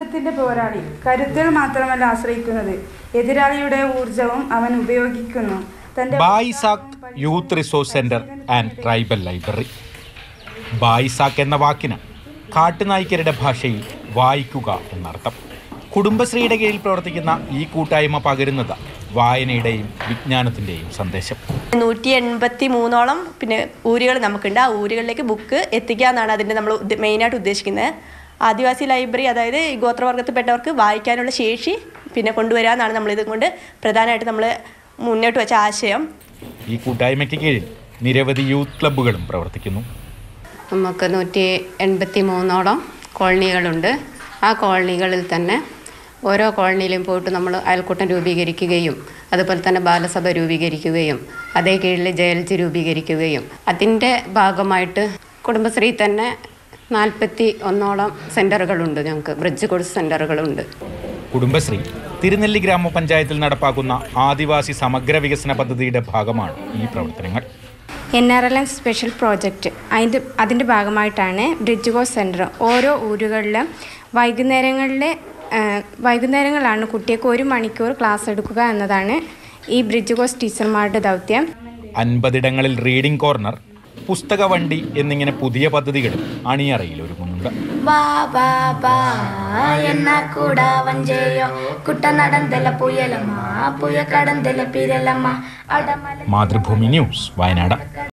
ജീവിതത്തിന്റെ പോരാളി കരുത്തിൽ മാത്രമല്ല ആശ്രയിക്കുന്നത് എതിരാളിയുടെ ഊർജവും അവൻ ഉപയോഗിക്കുന്നു തന്റെ Baisaak youth resource center and tribal library Baisaak എന്ന വാക്കിന് കാട്ടുനായ്ക്കരുടെ ഭാഷയിൽ വായിക്കുക എന്നർത്ഥം കുടുംബശ്രീയുടെ കീഴിൽ പ്രവർത്തിക്കുന്ന ഈ കൂട്ടായ്മ പകരുന്നത് വായനയുടെയും വിജ്ഞാനത്തിൻ്റെയും സന്ദേശം നൂറ്റി എൺപത്തി മൂന്നോളം പിന്നെ ഊരുകൾ നമുക്കുണ്ട് ആ ഊരുകളിലേക്ക് ബുക്ക് എത്തിക്കുക എന്നാണ് അതിൻ്റെ നമ്മൾ ഉദ്ദ- മെയിനായിട്ട് ഉദ്ദേശിക്കുന്നത് ആദിവാസി ലൈബ്രറി അതായത് ഈ ഗോത്രവർഗത്തിൽപ്പെട്ടവർക്ക് വായിക്കാനുള്ള ശേഷി പിന്നെ കൊണ്ടുവരിക എന്നാണ് നമ്മളിത് കൊണ്ട് പ്രധാനമായിട്ട് നമ്മൾ മുന്നോട്ട് വെച്ച ആശയം ഈ കൂട്ടായ്മയ്ക്ക് കീഴിൽ നിരവധി യൂത്ത് ക്ലബ്ബുകളും പ്രവർത്തിക്കുന്നു നമുക്ക് നൂറ്റി എൺപത്തി മൂന്നോളം കോളനികളുണ്ട് ആ കോളനികളിൽ തന്നെ ഓരോ കോളനിയിലും പോയിട്ട് നമ്മൾ അയൽക്കൂട്ടം രൂപീകരിക്കുകയും അതുപോലെ തന്നെ ബാലസഭ രൂപീകരിക്കുകയും അതേ കീഴിൽ ജയൽജി രൂപീകരിക്കുകയും അതിൻ്റെ ഭാഗമായിട്ട് കുടുംബശ്രീ തന്നെ നാൽപ്പത്തി ഒന്നോളം സെൻറ്ററുകളുണ്ട് ഞങ്ങൾക്ക് ബ്രിഡ്ജ് കോഴ്സ് സെൻറ്ററുകളുണ്ട് കുടുംബശ്രീ തിരുനെല്ലി ഗ്രാമപഞ്ചായത്തിൽ നടപ്പാക്കുന്ന ആദിവാസി സമഗ്ര വികസന പദ്ധതിയുടെ ഭാഗമാണ് ഈ പ്രവർത്തനങ്ങൾ N R L M special project അതിൻ്റെ അതിൻ്റെ ഭാഗമായിട്ടാണ് ബ്രിഡ്ജ് കോഴ്സ് സെൻറ്റർ ഓരോ ഊരുകളിലും വൈകുന്നേരങ്ങളിൽ വൈകുന്നേരങ്ങളിലാണ് കുട്ടികൾക്ക് ഒരു മണിക്കൂർ ക്ലാസ് എടുക്കുക എന്നതാണ് ഈ ബ്രിഡ്ജ് കോഴ്സ് ടീച്ചർമാരുടെ ദൗത്യം അൻപതിടങ്ങളിൽ റീഡിംഗ് കോർണർ പുസ്തക വണ്ടി എന്നിങ്ങനെ പുതിയ പദ്ധതികളും അണിയറയിൽ ഒരുങ്ങുന്നുണ്ട് வா வா வா என்ன கூட வஞ்சேயோ குட்ட நடந்தல புயலம்மா புய கடந்தல பிறலம்மா அடமல മാതൃഭൂമി ന്യൂസ് വയനാട്